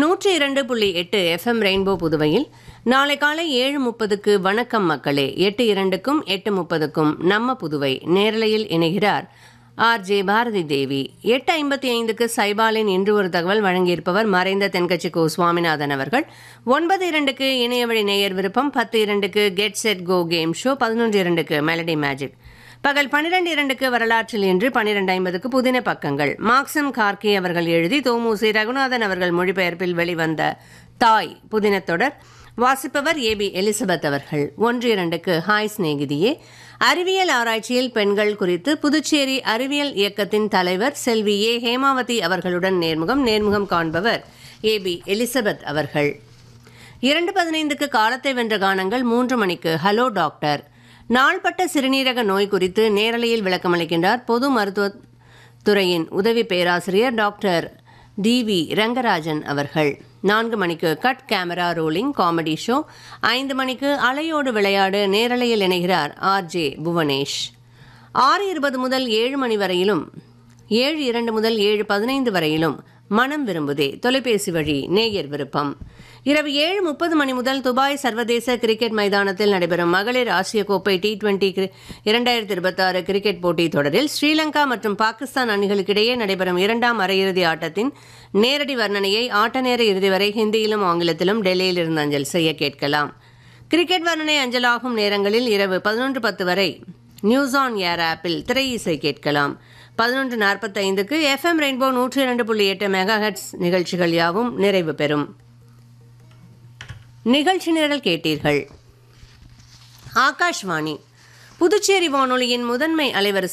நூற்றி இரண்டு புள்ளி எட்டு எஃப்எம் ரெயின்போ புதுவையில் நாளை காலை ஏழு முப்பதுக்கு வணக்கம் மக்களே எட்டு இரண்டுக்கும் எட்டு முப்பதுக்கும் நம்ம புதுவை நேரலையில் இணைகிறார் ஆர் ஜே பாரதி தேவி எட்டு ஐம்பத்தி ஐந்துக்கு சைபாலின் இன்று ஒரு தகவல் வழங்கியிருப்பவர் மறைந்த தென்கட்சி கோ சுவாமிநாதன் அவர்கள் ஒன்பது இரண்டுக்கு இணையவழி நேயர் விருப்பம் பத்து இரண்டுக்கு get set go game show பதினொன்று இரண்டுக்கு மெலடி மேஜிக் பகல் பன்னிரண்டு இரண்டுக்கு வரலாற்றில் இன்று பன்னிரண்டு ஐம்பதுக்கு புதின பக்கங்கள் மார்க்சம் கார்கி அவர்கள் எழுதி தோமுசி ரகுநாதன் அவர்கள் மொழிபெயர்ப்பில் வெளிவந்த தாய் புதின தொடர் வாசிப்பவர் ஏ பி எலிசபெத் அவர்கள் ஒன்று இரண்டுக்கு ஹாய் சிநேகிதியே அறிவியல் ஆராய்ச்சியில் பெண்கள் குறித்து புதுச்சேரி அறிவியல் இயக்கத்தின் தலைவர் செல்வி ஏ ஹேமாவதி அவர்களுடன் நேர்முகம் நேர்முகம் காண்பவர் ஏ பி எலிசபெத் அவர்கள் இரண்டு பதினைந்துக்கு காலத்தை வென்ற கானங்கள் மூன்று மணிக்கு ஹலோ டாக்டர் நாள்பட்ட சிறுநீரக நோய் குறித்து நேரலையில் விளக்கமளிக்கின்றார் பொது மருத்துவத் துறையின் உதவி பேராசிரியர் டாக்டர் டி வி ரங்கராஜன் அவர்கள் நான்கு மணிக்கு cut camera rolling comedy show ஐந்து மணிக்கு அலையோடு விளையாடு நேரலையில் இணைகிறார் ஆர் ஜே புவனேஷ் ஆறு இருபது முதல் ஏழு மணி வரையிலும் ஏழு இரண்டு முதல் ஏழு பதினைந்து வரையிலும் மனம் விரும்புதே தொலைபேசி வழி நேயர் விருப்பம் இரவு ஏழு முப்பது மணி முதல் துபாய் சர்வதேச கிரிக்கெட் மைதானத்தில் நடைபெறும் மகளிர் ஆசிய கோப்பை டி டுவெண்டி இரண்டாயிரத்தி இருபத்தாறு கிரிக்கெட் போட்டித் தொடரில் ஸ்ரீலங்கா மற்றும் பாகிஸ்தான் அணிகளுக்கிடையே நடைபெறும் இரண்டாம் அரையிறுதி ஆட்டத்தின் நேரடி வர்ணனையை ஆட்ட நேர இறுதி வரை ஹிந்தியிலும் ஆங்கிலத்திலும் டெல்லியில் இருந்து அஞ்சல் செய்ய கேட்கலாம் கிரிக்கெட் வர்ணனை அஞ்சலாகும் நேரங்களில் இரவு பதினொன்று பத்து வரை நியூஸ் ஆன் ஏர் ஆப்பில் திரை இசை கேட்கலாம் பதினொன்று நாற்பத்தைந்துக்கு எஃப்எம் ரெயின்போ நூற்றி இரண்டு புள்ளி எட்டு மெகா ஹெட்ஸ் நிகழ்ச்சிகள் யாவும் நிறைவு பெறும் நிகழ்ச்சி நிரல் கேட்டீர்கள் ஆகாஷ்வாணி புதுச்சேரி வானொலியின் முதன்மை அலைவரிசை